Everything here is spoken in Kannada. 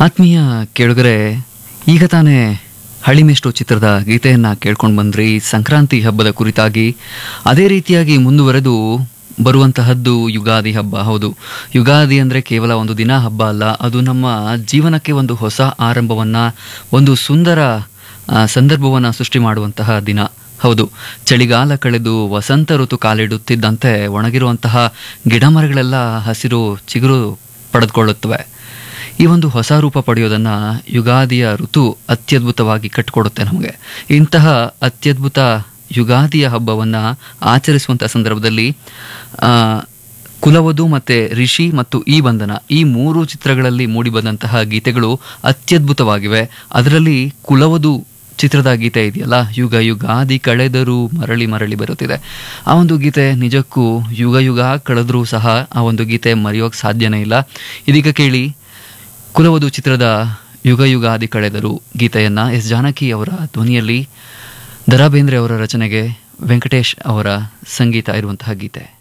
ಆತ್ಮೀಯ ಕೇಳುಗರೆ ಈಗ ತಾನೇ ಹಳಿಮೆಷ್ಟು ಚಿತ್ರದ ಗೀತೆಯನ್ನ ಕೇಳ್ಕೊಂಡು ಬಂದ್ರಿ ಸಂಕ್ರಾಂತಿ ಹಬ್ಬದ ಕುರಿತಾಗಿ ಅದೇ ರೀತಿಯಾಗಿ ಮುಂದುವರೆದು ಬರುವಂತಹದ್ದು ಯುಗಾದಿ ಹಬ್ಬ ಹೌದು ಯುಗಾದಿ ಅಂದರೆ ಕೇವಲ ಒಂದು ದಿನ ಹಬ್ಬ ಅಲ್ಲ ಅದು ನಮ್ಮ ಜೀವನಕ್ಕೆ ಒಂದು ಹೊಸ ಆರಂಭವನ್ನ ಒಂದು ಸುಂದರ ಆ, ಸಂದರ್ಭವನ್ನ ಸೃಷ್ಟಿ ಮಾಡುವಂತಹ ದಿನ ಹೌದು ಚಳಿಗಾಲ ಕಳೆದು ವಸಂತ ಋತು ಕಾಲಿಡುತ್ತಿದ್ದಂತೆ ಒಣಗಿರುವಂತಹ ಗಿಡಮರಗಳೆಲ್ಲ ಹಸಿರು ಚಿಗುರು ಪಡೆದುಕೊಳ್ಳುತ್ತವೆ ಈ ಒಂದು ಹೊಸ ರೂಪ ಪಡೆಯೋದನ್ನ ಯುಗಾದಿಯ ಋತು ಅತ್ಯದ್ಭುತವಾಗಿ ಕಟ್ಟಿಕೊಡುತ್ತೆ ನಮಗೆ ಇಂತಹ ಅತ್ಯದ್ಭುತ ಯುಗಾದಿಯ ಹಬ್ಬವನ್ನ ಆಚರಿಸುವಂತಹ ಸಂದರ್ಭದಲ್ಲಿ ಆ, ಕುಲವಧು ಮತ್ತೆ ರಿಷಿ ಮತ್ತು ಈ ಬಂಧನ ಈ ಮೂರು ಚಿತ್ರಗಳಲ್ಲಿ ಮೂಡಿಬಂದಂತಹ ಗೀತೆಗಳು ಅತ್ಯದ್ಭುತವಾಗಿವೆ ಅದರಲ್ಲಿ ಕುಲವಧು ಚಿತ್ರದ ಗೀತೆ ಇದೆಯಲ್ಲ ಯುಗ ಯುಗಾದಿ ಕಳೆದರೂ ಮರಳಿ ಮರಳಿ ಬರುತ್ತಿದೆ ಆ ಒಂದು ಗೀತೆ ನಿಜಕ್ಕೂ ಯುಗ ಯುಗ ಕಳೆದರೂ ಸಹ ಆ ಒಂದು ಗೀತೆ ಮರೆಯೋಕೆ ಸಾಧ್ಯನೇ ಇಲ್ಲ ಇದೀಗ ಕೇಳಿ ಕುಲವಧು ಚಿತ್ರದ ಯುಗ ಯುಗಾದಿ ಕಳೆದರು ಗೀತೆಯನ್ನ ಎಸ್ ಜಾನಕಿ ಅವರ ಧ್ವನಿಯಲ್ಲಿ ದರಾ ಬೇಂದ್ರೆ ಅವರ ರಚನೆಗೆ ವೆಂಕಟೇಶ್ ಅವರ ಸಂಗೀತ ಇರುವಂತಹ ಗೀತೆ